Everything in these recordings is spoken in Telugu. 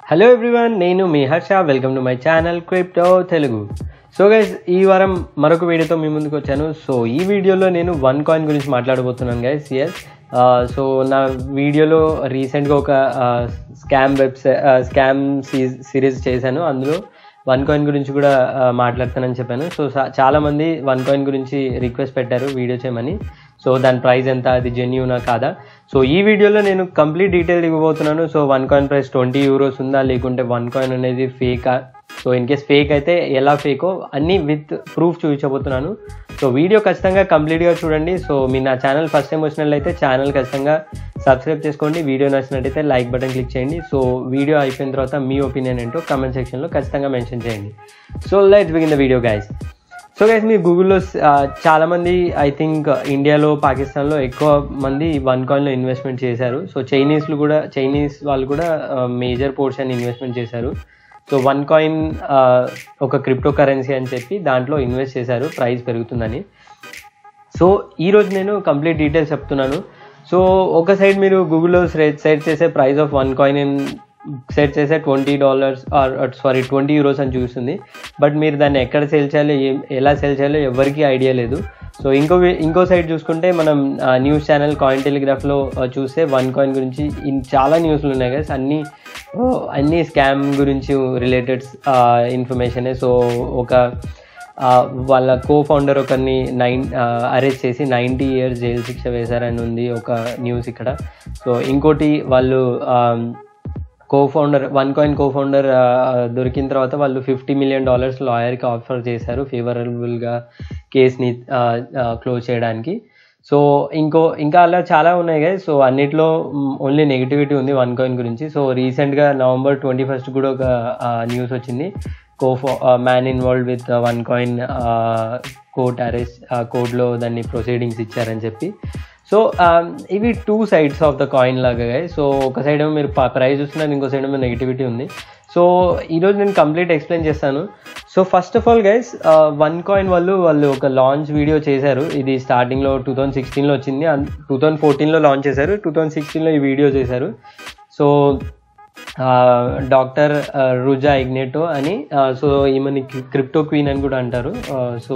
హలో ఎవ్రీవన్ నేను మీ Harsha welcome to my channel crypto Telugu so guys ఈ వారం మరొక వీడియోతో మీ ముందుకు వచ్చాను సో ఈ వీడియోలో నేను వన్ కాయిన్ గురించి మాట్లాడబోతున్నాను గైస్ ఎస్ సో నా వీడియోలో రీసెంట్గా ఒక స్కామ్ వెబ్సైట్ స్కామ్ సిరీస్ చేశాను అందులో వన్ కాయిన్ గురించి కూడా ఆ, మాట్లాడతానని చెప్పాను సో సా- చాలామంది వన్ కాయిన్ గురించి రిక్వెస్ట్ పెట్టారు వీడియో చేయమని సో దాని ప్రైస్ ఎంత అది జెన్యూనా కాదా సో ఈ వీడియోలో నేను కంప్లీట్ డీటెయిల్ ఇవ్వబోతున్నాను so one coin price twenty euros ఉందా లేకుంటే వన్ కాయిన్ అనేది ఫేకా సో ఇన్ కేస్ ఫేక్ అయితే ఎలా ఫేకో అన్నీ విత్ ప్రూఫ్ చూపించబోతున్నాను సో వీడియో ఖచ్చితంగా కంప్లీట్గా చూడండి సో మీరు నా ఛానల్ ఫస్ట్ టైం వచ్చినట్లయితే ఛానల్ ఖచ్చితంగా సబ్స్క్రైబ్ చేసుకోండి వీడియో నచ్చినట్టయితే లైక్ బటన్ క్లిక్ చేయండి సో వీడియో అయిపోయిన తర్వాత మీ ఒపీనియన్ ఏంటో కమెంట్ సెక్షన్లో ఖచ్చితంగా మెన్షన్ చేయండి so let's begin the video guys so guys మీరు గూగుల్లో చాలామంది ఐ థింక్ ఇండియాలో పాకిస్తాన్లో ఎక్కువ మంది వన్ కాయిన్లో ఇన్వెస్ట్మెంట్ చేశారు సో చైనీస్లు కూడా చైనీస్ వాళ్ళు కూడా మేజర్ పోర్షన్ ఇన్వెస్ట్మెంట్ చేశారు సో వన్ కాయిన్ ఒక క్రిప్టో కరెన్సీ అని చెప్పి దాంట్లో ఇన్వెస్ట్ చేశారు ప్రైస్ పెరుగుతుందని సో ఈరోజు నేను కంప్లీట్ డీటెయిల్స్ చెప్తున్నాను సో ఒక సైడ్ మీరు గూగుల్లో సెర్చ్ చేసే price of one coin in set చేసే twenty dollars or sorry twenty euros అని చూస్తుంది బట్ మీరు దాన్ని ఎక్కడ సేల్ చేయాలో ఏం ఎలా సేల్ చేయాలో ఎవరికీ ఐడియా లేదు సో ఇంకో వే- ఇంకో సైడ్ చూసుకుంటే మనం న్యూస్ ఛానల్ కాయిన్ టెలిగ్రాఫ్లో చూస్తే వన్ కాయిన్ గురించి ఇన్ చాలా న్యూస్లు ఉన్నాయి కదా అన్ని ఆ, అన్ని స్కామ్ గురించి రిలేటెడ్ ఇన్ఫర్మేషనే సో ఒక ఆ, వాళ్ళ కో ఫౌండర్ ఒకరిని నైన్ అరెస్ట్ చేసి నైంటీ ఇయర్స్ జైలు శిక్ష వేశారని ఉంది ఒక న్యూస్ ఇక్కడ సో ఇంకోటి వాళ్ళు co founder one coin co founder దొరికిన తర్వాత వాళ్ళు ఫిఫ్టీ మిలియన్ డాలర్స్ లాయర్కి ఆఫర్ చేశారు ఫేవరబుల్గా కేస్ని క్లోజ్ చేయడానికి సో ఇంకో ఇంకా అలా చాలా ఉన్నాయి కదా సో అన్నిట్లో ఓన్లీ నెగిటివిటీ ఉంది వన్ కాయిన్ గురించి సో రీసెంట్గా నవంబర్ ట్వంటీ ఫస్ట్ కూడా ఒక న్యూస్ వచ్చింది co man involve with one coin court arrest కోర్టులో దాన్ని ప్రొసీడింగ్స్ ఇచ్చారని చెప్పి సో ఇవి two sides of the coin లాగా guys. సో ఒక సైడ్ ఏమో మీరు ప్రైస్ చూస్తున్నారు ఇంకో సైడ్ ఏమో నెగిటివిటీ ఉంది సో ఈరోజు నేను కంప్లీట్ ఎక్స్ప్లెయిన్ చేస్తాను so first of all guys one coin వాళ్ళు వాళ్ళు ఒక లాంచ్ వీడియో చేశారు ఇది స్టార్టింగ్లో టూ థౌజండ్ సిక్స్టీన్లో వచ్చింది టూ థౌజండ్ ఫోర్టీన్లో లాంచ్ చేశారు టూ థౌజండ్ సిక్స్టీన్లో ఈ వీడియో చేశారు సో డాక్టర్ రుజా ఇగ్నేటో అని సో ఈమెని క్రిప్టో క్వీన్ అని కూడా అంటారు సో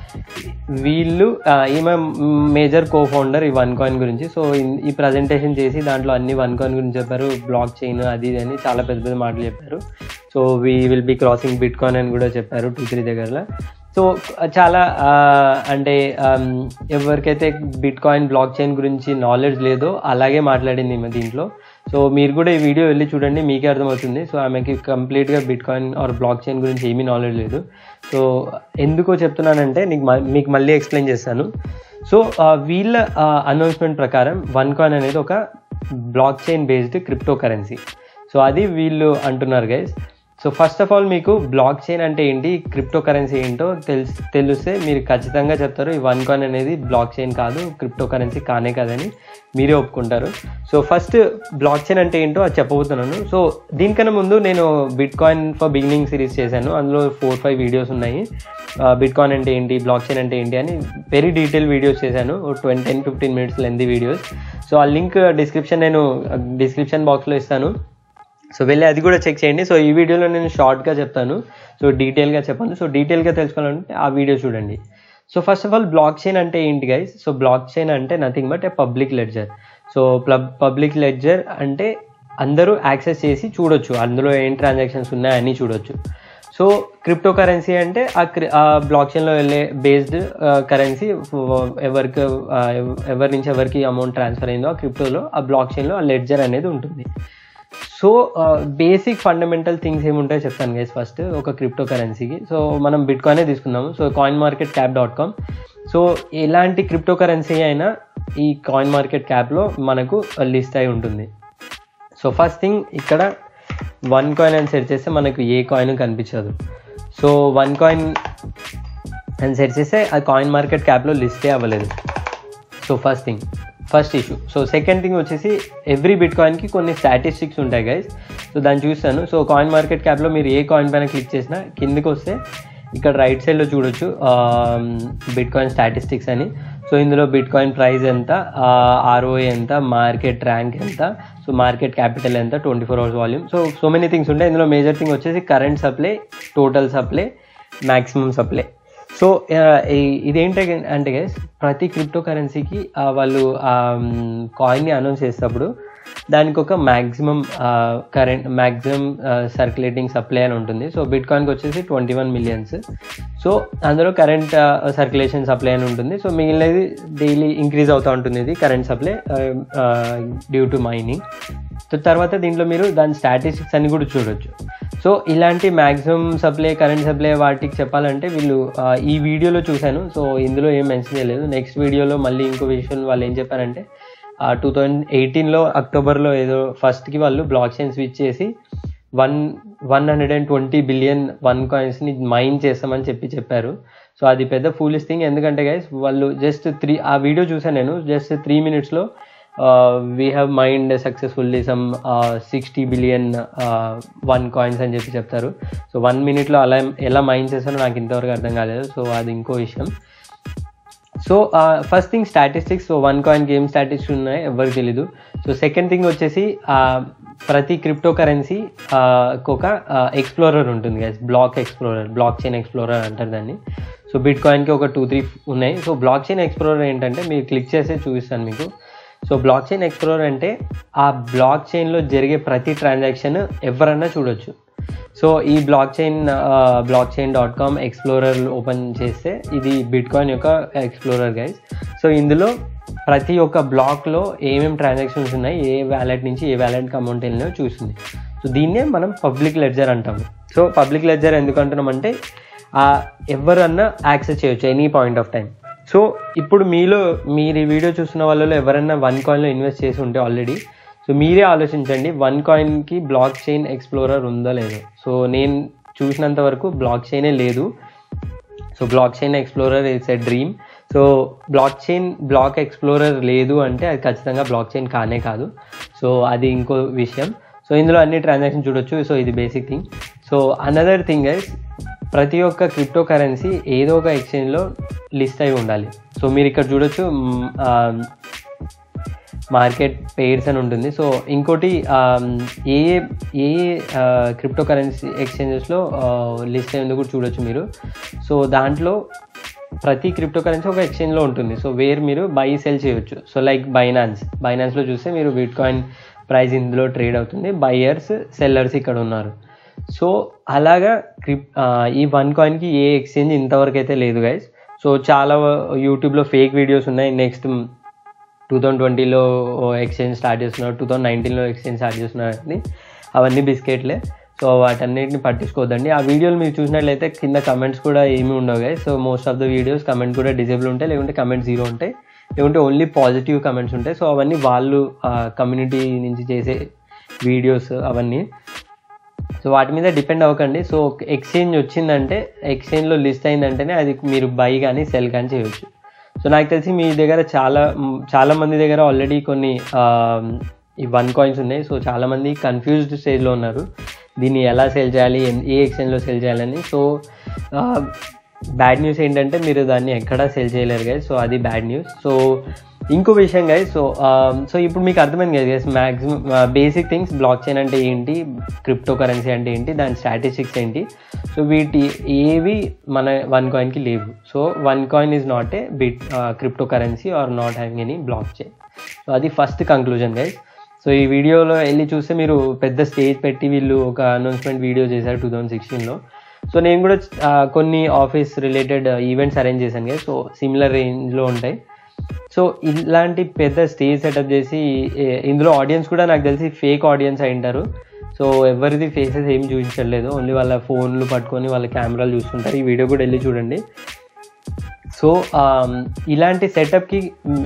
వీళ్ళు ఆ, ఈమె మేజర్ కో ఫౌండర్ ఈ వన్ కాయిన్ గురించి సో ఇన్- ఈ ప్రజెంటేషన్ చేసి దాంట్లో అన్ని వన్ కాయిన్ గురించి చెప్పారు బ్లాక్ చైన్ అది ఇది అని చాలా పెద్ద పెద్ద మాటలు చెప్పారు so we will be crossing bitcoin అని కూడా చెప్పారు టూ త్రీ దగ్గరలో సో చాలా ఆ, అంటే ఆమ్, ఎవరికైతే బిట్ కాయిన్ బ్లాక్ చైన్ గురించి నాలెడ్జ్ లేదో అలాగే మాట్లాడింది ఈమె దీంట్లో సో మీరు కూడా ఈ వీడియో వెళ్ళి చూడండి మీకే అర్థమవుతుంది సో ఆమెకి కంప్లీట్గా bitcoin or block chain గురించి ఏమీ నాలెడ్జ్ లేదు సో ఎందుకో చెప్తున్నానంటే నీకు మ- మీకు మళ్ళీ ఎక్స్ప్లెయిన్ చేస్తాను సో ఆ, వీళ్ళ అనౌన్స్మెంట్ ప్రకారం వన్ కాయిన్ అనేది ఒక blockchain based cryptocurrency so అది వీళ్ళు అంటున్నారు guys so first of all మీకు బ్లాక్ చైన్ అంటే ఏంటి క్రిప్టో కరెన్సీ ఏంటో తెలిసి తెలిస్తే మీరు ఖచ్చితంగా చెప్తారు ఈ వన్ కాయిన్ అనేది బ్లాక్ చైన్ కాదు క్రిప్టో కరెన్సీ కానే కాదని మీరే ఒప్పుకుంటారు సో ఫస్ట్ బ్లాక్ చైన్ అంటే ఏంటో అది చెప్పబోతున్నాను సో దీనికన్నా ముందు నేను bitcoin for beginning series చేశాను అందులో ఫోర్ ఫైవ్ వీడియోస్ ఉన్నాయి బిట్ కాయిన్ అంటే ఏంటి బ్లాక్ చైన్ అంటే ఏంటి అని వెరీ డీటెయిల్ వీడియోస్ చేశాను twenty ten fifteen minutes lengthy videos so ఆ లింక్ డిస్క్రిప్షన్ నేను డిస్క్రిప్షన్ బాక్స్లో ఇస్తాను సో వెళ్ళి అది కూడా చెక్ చేయండి సో ఈ వీడియోలో నేను షార్ట్గా చెప్తాను సో డీటెయిల్గా చెప్పాను సో డీటెయిల్గా తెలుసుకోవాలంటే ఆ వీడియో చూడండి so first of all block chain అంటే ఏంటి గైస్ సో బ్లాక్ చైన్ అంటే nothing but a public ledger so public ledger అంటే అందరూ యాక్సెస్ చేసి చూడొచ్చు అందులో ఏం ట్రాన్సాక్షన్స్ ఉన్నాయని చూడొచ్చు సో క్రిప్టో కరెన్సీ అంటే ఆ క్రి ఆ బ్లాక్ చైన్లో వెళ్ళే బేస్డ్ కరెన్సీ ఎవరికి ఆ, ఎవ- ఎవరి నుంచి ఎవరికి అమౌంట్ ట్రాన్స్ఫర్ అయిందో ఆ క్రిప్టోలో ఆ బ్లాక్ చైన్లో ఆ లెడ్జర్ అనేది ఉంటుంది సో బేసిక్ ఫండమెంటల్ థింగ్స్ ఏముంటాయో చెప్తాను గైస్ ఫస్ట్ ఒక క్రిప్టో కరెన్సీకి సో మనం బిట్ కాయినే తీసుకుందాము so coin market cap dot com so ఎలాంటి క్రిప్టో కరెన్సీ అయినా ఈ కాయిన్ మార్కెట్ క్యాప్లో మనకు లిస్ట్ అయి ఉంటుంది సో ఫస్ట్ థింగ్ ఇక్కడ వన్ కాయిన్ అని సెర్చ్ చేస్తే మనకు ఏ కాయిన్ కనిపించదు సో వన్ కాయిన్ అని సెర్చ్ చేస్తే ఆ కాయిన్ మార్కెట్ క్యాప్లో లిస్టే అవ్వలేదు so first thing first issue so second thing వచ్చేసి ఎవ్రీ బిట్ కాయిన్కి కొన్ని స్టాటిస్టిక్స్ ఉంటాయి గైస్ సో దాన్ని చూస్తాను సో కాయిన్ మార్కెట్ క్యాప్లో మీరు ఏ కాయిన్ పైన క్లిక్ చేసినా కిందికి వస్తే ఇక్కడ రైట్ సైడ్లో చూడొచ్చు బిట్ కాయిన్ స్టాటిస్టిక్స్ అని సో ఇందులో బిట్ కాయిన్ ప్రైస్ ఎంత ఆర్ఓఏ ఎంత మార్కెట్ ర్యాంక్ ఎంత సో సో మార్కెట్ క్యాపిటల్ ఎంత twenty four hours volume so so many things ఉంటాయి ఇందులో మేజర్ థింగ్ వచ్చేసి current supply total supply maximum supply so ఇదేంటి అంటే గైస్ ప్రతి క్రిప్టో కరెన్సీకి వాళ్ళు కాయిన్ని అనౌన్స్ చేసేటప్పుడు దానికి ఒక maximum current maximum circulating supply అని ఉంటుంది సో బిట్ కాయిన్కి వచ్చేసి ట్వంటీ వన్ మిలియన్స్ సో అందులో కరెంట్ సర్క్యులేషన్ సప్లై అని ఉంటుంది సో మిగిలినది డైలీ ఇంక్రీజ్ అవుతూ ఉంటుంది ఇది current supply due to mining so తర్వాత దీంట్లో మీరు దాని స్టాటిస్టిక్స్ అన్ని కూడా చూడొచ్చు సో ఇలాంటి మ్యాక్సిమం సప్లై కరెంట్ సప్లై వాటికి చెప్పాలంటే వీళ్ళు ఈ వీడియోలో చూశాను సో ఇందులో ఏం మెన్షన్ చేయలేదు నెక్స్ట్ వీడియోలో మళ్ళీ ఇంకో విషయం వాళ్ళు ఏం చెప్పారంటే టూ థౌజండ్ ఎయిటీన్లో అక్టోబర్లో ఏదో ఫస్ట్కి వాళ్ళు బ్లాక్ చైన్ స్విచ్ చేసి one one hundred and twenty billion one కాయిన్స్ని మైన్ చేస్తామని చెప్పి చెప్పారు సో అది పెద్ద ఫూలిస్ థింగ్ ఎందుకంటే గైస్ వాళ్ళు జస్ట్ త్రీ ఆ వీడియో చూసాను నేను జస్ట్ త్రీ మినిట్స్లో we have mined successfully some sixty billion one coins అని చెప్పి చెప్తారు సో వన్ మినిట్లో అలా ఎలా మైండ్ చేస్తారో నాకు ఇంతవరకు అర్థం కాలేదు సో అది ఇంకో విషయం so first thing statistics so one coin game statistics ఉన్నాయి ఎవరికి తెలీదు సో సెకండ్ థింగ్ వచ్చేసి ప్రతి క్రిప్టో కరెన్సీ ఒక ఎక్స్ప్లోరర్ ఉంటుంది guys block explorer block chain explorer అంటారు దాన్ని సో బిట్ కాయిన్కి ఒక టూ త్రీ ఉన్నాయి సో బ్లాక్ చైన్ ఎక్స్ప్లోరర్ ఏంటంటే మీరు క్లిక్ చేస్తే చూపిస్తాను మీకు సో బ్లాక్ చైన్ ఎక్స్ప్లోరర్ అంటే ఆ బ్లాక్ చైన్లో జరిగే ప్రతి ట్రాన్సాక్షన్ ఎవరన్నా చూడొచ్చు సో ఈ block chain blockchain dot com explorer open చేస్తే ఇది బిట్ కాయిన్ యొక్క ఎక్స్ప్లోరర్ గైస్ సో ఇందులో ప్రతి ఒక్క బ్లాక్లో ఏమేమి ట్రాన్సాక్షన్స్ ఉన్నాయి ఏ వ్యాలెట్ నుంచి ఏ వ్యాలెట్కి అమౌంట్ వెళ్ళినాయో చూస్తుంది సో దీన్నే మనం పబ్లిక్ లెడ్జర్ అంటాము సో పబ్లిక్ లెడ్జర్ ఎందుకు అంటున్నామంటే ఎవరన్నా యాక్సెస్ చేయొచ్చు any point of time so ఇప్పుడు మీలో మీరు ఈ వీడియో చూస్తున్న వాళ్ళలో ఎవరైనా వన్ కాయిన్లో ఇన్వెస్ట్ చేసి ఉంటే ఆల్రెడీ సో మీరే ఆలోచించండి వన్ కాయిన్కి బ్లాక్ చైన్ ఎక్స్ప్లోరర్ ఉందో లేదో సో నేను చూసినంత వరకు బ్లాక్ చైనే లేదు so block chain explorer it's a dream so block chain block explorer లేదు అంటే అది ఖచ్చితంగా బ్లాక్ చైన్ కానే కాదు సో అది ఇంకో విషయం సో ఇందులో అన్ని ట్రాన్సాక్షన్ చూడొచ్చు సో ఇది basic thing so another thing guys ప్రతి ఒక్క క్రిప్టో కరెన్సీ ఏదో ఒక ఎక్స్చేంజ్లో లిస్ట్ అయి ఉండాలి సో మీరు ఇక్కడ చూడొచ్చు మార్కెట్ పేర్స్ అని ఉంటుంది సో ఇంకోటి ఏ ఏ క్రిప్టో కరెన్సీ ఎక్స్చేంజెస్లో లిస్ట్ అయ్యేందుకు కూడా చూడొచ్చు మీరు సో దాంట్లో ప్రతి క్రిప్టో కరెన్సీ ఒక ఎక్స్చేంజ్లో ఉంటుంది సో వేర్ మీరు బై సెల్ చేయొచ్చు సో లైక్ బైనాన్స్ బైనాన్స్లో చూస్తే మీరు బిట్ కాయిన్ ప్రైస్ ఇందులో ట్రేడ్ అవుతుంది బయ్యర్స్ సెల్లర్స్ ఇక్కడ ఉన్నారు సో అలాగా క్రిప్ ఈ వన్ కాయిన్కి ఏ ఎక్స్చేంజ్ ఇంతవరకు అయితే లేదు గైస్ సో చాలా యూట్యూబ్లో ఫేక్ వీడియోస్ ఉన్నాయి నెక్స్ట్ టూ థౌజండ్ ట్వంటీలో ఎక్స్చేంజ్ స్టార్ట్ చేస్తున్నారు టూ థౌజండ్ నైన్టీన్లో ఎక్స్చేంజ్ స్టార్ట్ చేస్తున్నారు అని అవన్నీ బిస్కెట్లే సో వాటన్నిటిని పట్టించుకోవద్దండి ఆ వీడియోలు మీరు చూసినట్లయితే కింద కమెంట్స్ కూడా ఏమీ ఉండవు guys so most of the videos comment కూడా డిజేబుల్ ఉంటాయి లేకుంటే కమెంట్ జీరో ఉంటాయి లేకుంటే ఓన్లీ పాజిటివ్ కమెంట్స్ ఉంటాయి సో అవన్నీ వాళ్ళు కమ్యూనిటీ నుంచి చేసే వీడియోస్ అవన్నీ సో వాటి మీద డిపెండ్ అవ్వకండి సో ఎక్స్చేంజ్ వచ్చిందంటే ఎక్స్చేంజ్లో లిస్ట్ అయిందంటేనే అది మీరు బై కానీ సెల్ కానీ చేయొచ్చు సో నాకు తెలిసి మీ దగ్గర చాలా చాలా మంది దగ్గర ఆల్రెడీ కొన్ని ఈ వన్ కాయిన్స్ ఉన్నాయి సో చాలామంది కన్ఫ్యూజ్డ్ స్టేజ్లో ఉన్నారు దీన్ని ఎలా సేల్ చేయాలి ఏ ఎక్స్చేంజ్లో సేల్ చేయాలని సో బ్యాడ్ న్యూస్ ఏంటంటే మీరు దాన్ని ఎక్కడా సేల్ చేయలేరు గైస్ సో అది బ్యాడ్ న్యూస్ సో ఇంకో విషయం గైస్ సో సో ఇప్పుడు మీకు అర్థమైంది కదా guys maximum basic things block chain అంటే ఏంటి క్రిప్టో కరెన్సీ అంటే ఏంటి దాని స్టాటిస్టిక్స్ ఏంటి సో వీటి ఏవి మన వన్ కాయిన్కి లేవు so one coin is not a bit crypto currency are not having any block chain so అది ఫస్ట్ కంక్లూజన్ గైస్ సో ఈ వీడియోలో వెళ్ళి చూస్తే మీరు పెద్ద స్టేజ్ పెట్టి వీళ్ళు ఒక అనౌన్స్మెంట్ వీడియో చేశారు టూ థౌజండ్ సిక్స్టీన్లో సో నేను కూడా కొన్ని ఆఫీస్ రిలేటెడ్ ఈవెంట్స్ అరేంజ్ చేశాను కదా సో సిమిలర్ రేంజ్లో ఉంటాయి సో ఇలాంటి పెద్ద స్టేజ్ సెటప్ చేసి ఇందులో ఆడియన్స్ కూడా నాకు తెలిసి ఫేక్ ఆడియన్స్ అయి ఉంటారు సో ఎవరిది ఫేసెస్ ఏమి చూపించట్లేదు ఓన్లీ వాళ్ళ ఫోన్లు పట్టుకొని వాళ్ళ కెమెరాలు చూస్తుంటారు ఈ వీడియో కూడా వెళ్ళి చూడండి సో ఇలాంటి సెటప్కి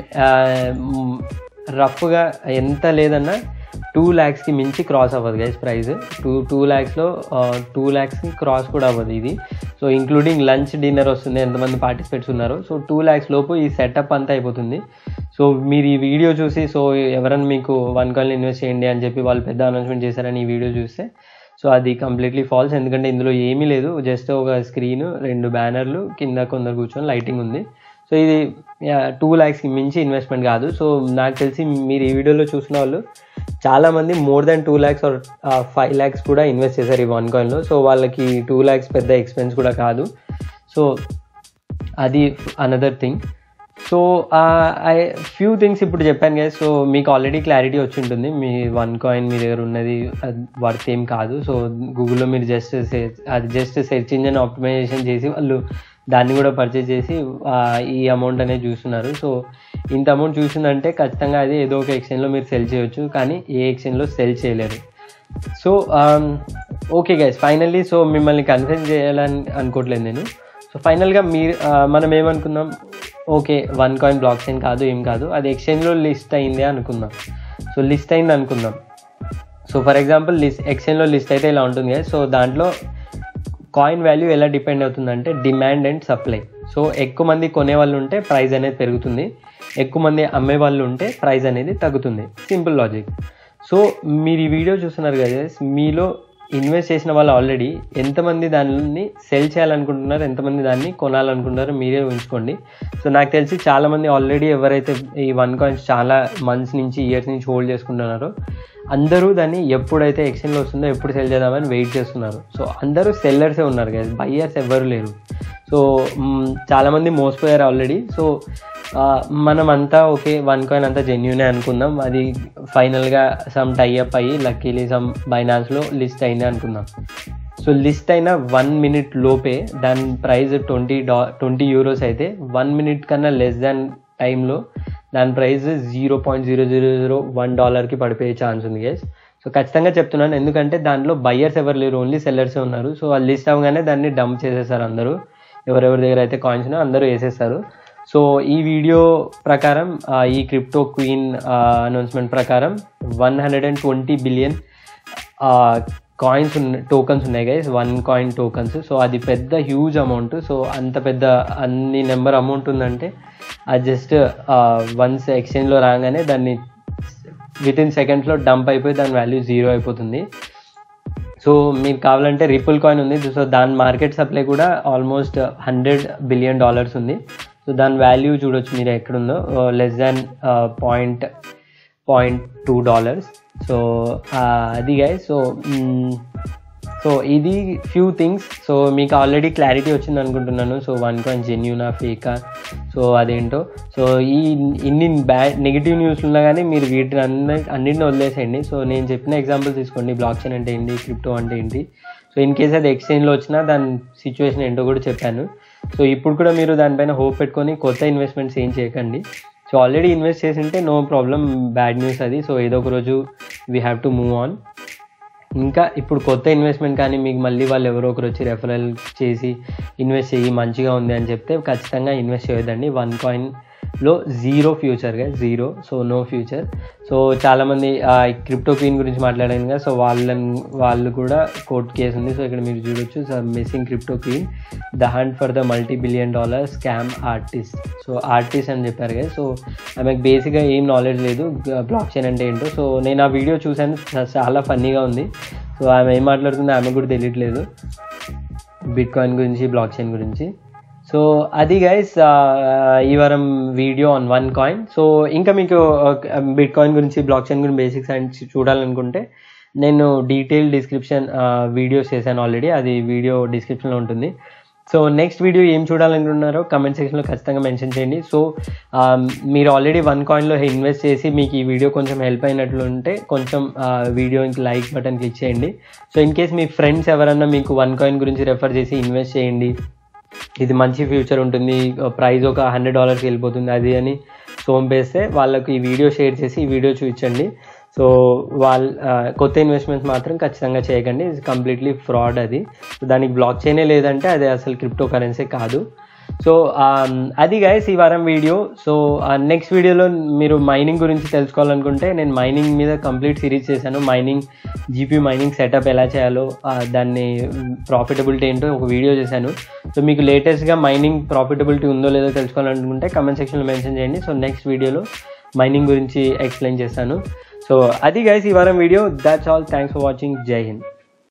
రఫ్గా ఎంత లేదన్నా టూ ల్యాక్స్కి మించి క్రాస్ అవ్వదు గైస్ ప్రైస్ టూ టూ ల్యాక్స్లో టూ ల్యాక్స్కి క్రాస్ కూడా అవ్వదు ఇది సో ఇంక్లూడింగ్ లంచ్ డిన్నర్ వస్తుంది ఎంతమంది పార్టిసిపేట్స్ ఉన్నారు సో టూ ల్యాక్స్ లోపు ఈ సెటప్ అంతా అయిపోతుంది సో మీరు ఈ వీడియో చూసి సో ఎవరైనా మీకు వన్ కాల్ ఇన్వెస్ట్ చేయండి అని చెప్పి వాళ్ళు పెద్ద అనౌన్స్మెంట్ చేశారని ఈ వీడియో చూస్తే సో అది కంప్లీట్లీ ఫాల్స్ ఎందుకంటే ఇందులో ఏమీ లేదు జస్ట్ ఒక స్క్రీన్ రెండు బ్యానర్లు కింద కొందరు కూర్చొని లైటింగ్ ఉంది సో ఇది టూ ల్యాక్స్కి మించి ఇన్వెస్ట్మెంట్ కాదు సో నాకు తెలిసి మీరు ఈ వీడియోలో చూసిన వాళ్ళు చాలామంది more than two lakhs or five lakhs కూడా ఇన్వెస్ట్ చేశారు ఈ వన్ కాయిన్లో సో వాళ్ళకి టూ ల్యాక్స్ పెద్ద ఎక్స్పెన్స్ కూడా కాదు సో అది another thing so I few things ఇప్పుడు చెప్పాను కదా సో మీకు ఆల్రెడీ క్లారిటీ వచ్చి ఉంటుంది మీ వన్ కాయిన్ మీ దగ్గర ఉన్నది వర్త్ ఏం కాదు సో గూగుల్లో మీరు జస్ట్ అది జస్ట్ సెర్చ్ ఇంజన్ ఆప్టిమైజేషన్ చేసి వాళ్ళు దాన్ని కూడా పర్చేజ్ చేసి ఆ, ఈ అమౌంట్ అనేది చూస్తున్నారు సో ఇంత అమౌంట్ చూసిందంటే ఖచ్చితంగా అది ఏదో ఒక ఎక్స్చేంజ్లో మీరు సెల్ చేయొచ్చు కానీ ఏ ఎక్స్చేంజ్లో సెల్ చేయలేరు so okay guys finally so మిమ్మల్ని కన్ఫ్యూజ్ చేయాలని అనుకోవట్లేదు నేను సో ఫైనల్గా మీరు ఆ, మనం ఏమనుకుందాం okay one coin block chain కాదు ఏం కాదు అది ఎక్స్చేంజ్లో లిస్ట్ అయింది అనుకుందాం సో లిస్ట్ అయింది అనుకుందాం సో ఫర్ ఎగ్జాంపుల్ లిస్ట్ ఎక్స్చేంజ్లో లిస్ట్ అయితే ఇలా ఉంటుంది కదా సో దాంట్లో కాయిన్ వాల్యూ ఎలా డిపెండ్ అవుతుందంటే డిమాండ్ అండ్ సప్లై సో ఎక్కువ మంది కొనే వాళ్ళు ఉంటే ప్రైస్ అనేది పెరుగుతుంది ఎక్కువ మంది అమ్మే వాళ్ళు ఉంటే ప్రైస్ అనేది తగ్గుతుంది సింపుల్ లాజిక్ సో మీరు ఈ వీడియో చూస్తున్నారు కదా guys, మీలో ఇన్వెస్ట్ చేసిన వాళ్ళు ఆల్రెడీ ఎంతమంది దాన్ని సెల్ చేయాలనుకుంటున్నారు ఎంతమంది దాన్ని కొనాలనుకుంటున్నారో మీరే ఉంచుకోండి సో నాకు తెలిసి చాలామంది ఆల్రెడీ ఎవరైతే ఈ వన్ కాయిన్స్ చాలా మంత్స్ నుంచి ఇయర్స్ నుంచి హోల్డ్ చేసుకుంటున్నారో అందరూ దాన్ని ఎప్పుడైతే ఎక్స్చేంజ్లో వస్తుందో ఎప్పుడు సెల్ చేద్దామని వెయిట్ చేస్తున్నారు సో అందరూ సెల్లర్సే ఉన్నారు కదా బయ్యర్స్ ఎవ్వరు లేరు సో మ్, చాలామంది మోసపోయారు ఆల్రెడీ సో ఆ, మనం అంతా ఓకే వన్ కాయిన్ అంతా జెన్యునే అనుకుందాం అది ఫైనల్గా సమ్ టైఅప్ అయ్యి లక్కీలీ సమ్ బైనాన్స్లో లిస్ట్ అయింది అనుకుందాం సో లిస్ట్ అయిన వన్ మినిట్ లోపే దాని ప్రైస్ ట్వంటీ డా ట్వంటీ యూరోస్ అయితే వన్ మినిట్ కన్నా లెస్ దాన్ టైంలో దాని price zero point zero zero zero one డాలర్కి పడిపోయే ఛాన్స్ ఉంది గేస్ సో ఖచ్చితంగా చెప్తున్నాను ఎందుకంటే దాంట్లో బయ్యర్స్ ఎవరు లేరు ఓన్లీ సెల్లర్సే ఉన్నారు సో వాళ్ళు లిస్ట్ అవ్వగానే దాన్ని డంప్ చేసేసారు అందరూ ఎవరెవరి దగ్గర అయితే కాయిన్స్ ఉన్నాయో అందరూ వేసేస్తారు సో ఈ వీడియో ప్రకారం ఆ, ఈ క్రిప్టో క్వీన్ అనౌన్స్మెంట్ ప్రకారం one hundred and twenty billion coins ఉన్న టోకన్స్ ఉన్నాయి guys one coin tokens so అది పెద్ద హ్యూజ్ అమౌంట్ సో అంత పెద్ద అన్ని నెంబర్ అమౌంట్ ఉందంటే అది జస్ట్ వన్స్ ఎక్స్చేంజ్లో రాగానే దాన్ని విత్ ఇన్ సెకండ్స్లో డంప్ అయిపోయి దాని వాల్యూ జీరో అయిపోతుంది సో మీకు కావాలంటే రిపుల్ కాయిన్ ఉంది సో దాని మార్కెట్ సప్లై కూడా ఆల్మోస్ట్ హండ్రెడ్ బిలియన్ డాలర్స్ ఉంది సో దాని వాల్యూ చూడొచ్చు మీరు ఎక్కడుందో less than point point two dollars so అది గాయ సో సో ఇది ఫ్యూ థింగ్స్ సో మీకు ఆల్రెడీ క్లారిటీ వచ్చింది అనుకుంటున్నాను సో వన్ కాయిన్ జెన్యూనా ఫేకా సో అదేంటో సో ఈ ఇన్ని బ్యాడ్ నెగిటివ్ న్యూస్ ఉన్నా కానీ మీరు వీటిని అన్ని అన్నింటిని వదిలేసేయండి సో నేను చెప్పిన ఎగ్జాంపుల్ తీసుకోండి బ్లాక్ చైన్ అంటే ఏంటి క్రిప్టో అంటే ఏంటి సో ఇన్ కేస్ అది ఎక్స్చేంజ్లో వచ్చినా దాని సిచ్యువేషన్ ఏంటో కూడా చెప్పాను సో ఇప్పుడు కూడా మీరు దానిపైన హోప్ పెట్టుకొని కొత్త ఇన్వెస్ట్మెంట్స్ ఏం చేయకండి సో ఆల్రెడీ ఇన్వెస్ట్ చేసి ఉంటే నో ప్రాబ్లం బ్యాడ్ న్యూస్ అది సో ఏదో ఒక రోజు we have to move on ఇంకా ఇప్పుడు కొత్త ఇన్వెస్ట్మెంట్ కానీ మీకు మళ్ళీ వాళ్ళు ఎవరో ఒకరు వచ్చి రెఫరల్ చేసి ఇన్వెస్ట్ చేయి మంచిగా ఉంది అని చెప్తే ఖచ్చితంగా ఇన్వెస్ట్ చేయొద్దండి వన్ కాయిన్లో జీరో ఫ్యూచర్గా zero so no future so చాలామంది క్రిప్టో క్వీన్ గురించి మాట్లాడాను కదా సో వాళ్ళని వాళ్ళు కూడా కోర్ట్ కేసు ఉంది సో ఇక్కడ మీరు చూడొచ్చు so missing crypto queen the hunt for the multi billion dollar scam artist so artist అని చెప్పారు కదా సో ఆమెకు బేసిక్గా ఏం నాలెడ్జ్ లేదు బ్లాక్ చైన్ అంటే ఏంటో సో నేను ఆ వీడియో చూశాను చా- చాలా ఫన్నీగా ఉంది సో ఆమె ఏం మాట్లాడుతుందో ఆమె కూడా తెలియట్లేదు బిట్ కాయిన్ గురించి బ్లాక్ చైన్ గురించి సో అది గైస్ ఈ వారం video on one coin so ఇంకా మీకు బిట్ కాయిన్ గురించి బ్లాక్ చైన్ గురించి బేసిక్స్ అండ్ చూడాలనుకుంటే నేను డీటెయిల్ డిస్క్రిప్షన్ వీడియోస్ చేశాను ఆల్రెడీ అది వీడియో డిస్క్రిప్షన్లో ఉంటుంది సో నెక్స్ట్ వీడియో ఏం చూడాలనుకుంటున్నారో కమెంట్ సెక్షన్లో ఖచ్చితంగా మెన్షన్ చేయండి సో మీరు ఆల్రెడీ వన్ కాయిన్లో ఇన్వెస్ట్ చేసి మీకు ఈ వీడియో కొంచెం హెల్ప్ అయినట్లు ఉంటే కొంచెం వీడియోకి లైక్ బటన్ క్లిక్ చేయండి సో ఇన్ కేస్ మీ ఫ్రెండ్స్ ఎవరన్నా మీకు వన్ కాయిన్ గురించి రెఫర్ చేసి ఇన్వెస్ట్ చేయండి ఇది మంచి ఫ్యూచర్ ఉంటుంది ప్రైస్ ఒక హండ్రెడ్ డాలర్స్కి వెళ్ళిపోతుంది అది అని సోంపేస్తే వాళ్ళకు ఈ వీడియో షేర్ చేసి ఈ వీడియో చూపించండి సో వాళ్ళ ఆ, కొత్త ఇన్వెస్ట్మెంట్స్ మాత్రం ఖచ్చితంగా చేయకండి ఇది కంప్లీట్లీ ఫ్రాడ్ అది సో దానికి బ్లాక్ చేయనే లేదంటే అది అసలు క్రిప్టో కరెన్సీ కాదు సో అది గైస్ ఈ వారం వీడియో సో నెక్స్ట్ వీడియోలో మీరు మైనింగ్ గురించి తెలుసుకోవాలనుకుంటే నేను మైనింగ్ మీద కంప్లీట్ సిరీస్ చేశాను మైనింగ్ జీపీ మైనింగ్ సెటప్ ఎలా చేయాలో ఆ, దాన్ని ప్రాఫిటబిలిటీ ఏంటో ఒక వీడియో చేశాను సో మీకు లేటెస్ట్గా మైనింగ్ ప్రాఫిటబిలిటీ ఉందో లేదో తెలుసుకోవాలనుకుంటే కమెంట్ సెక్షన్లో మెన్షన్ చేయండి సో నెక్స్ట్ వీడియోలో మైనింగ్ గురించి ఎక్స్ప్లెయిన్ చేస్తాను సో అది గైస్ ఈ వారం video that's all thanks for watching జై హింద్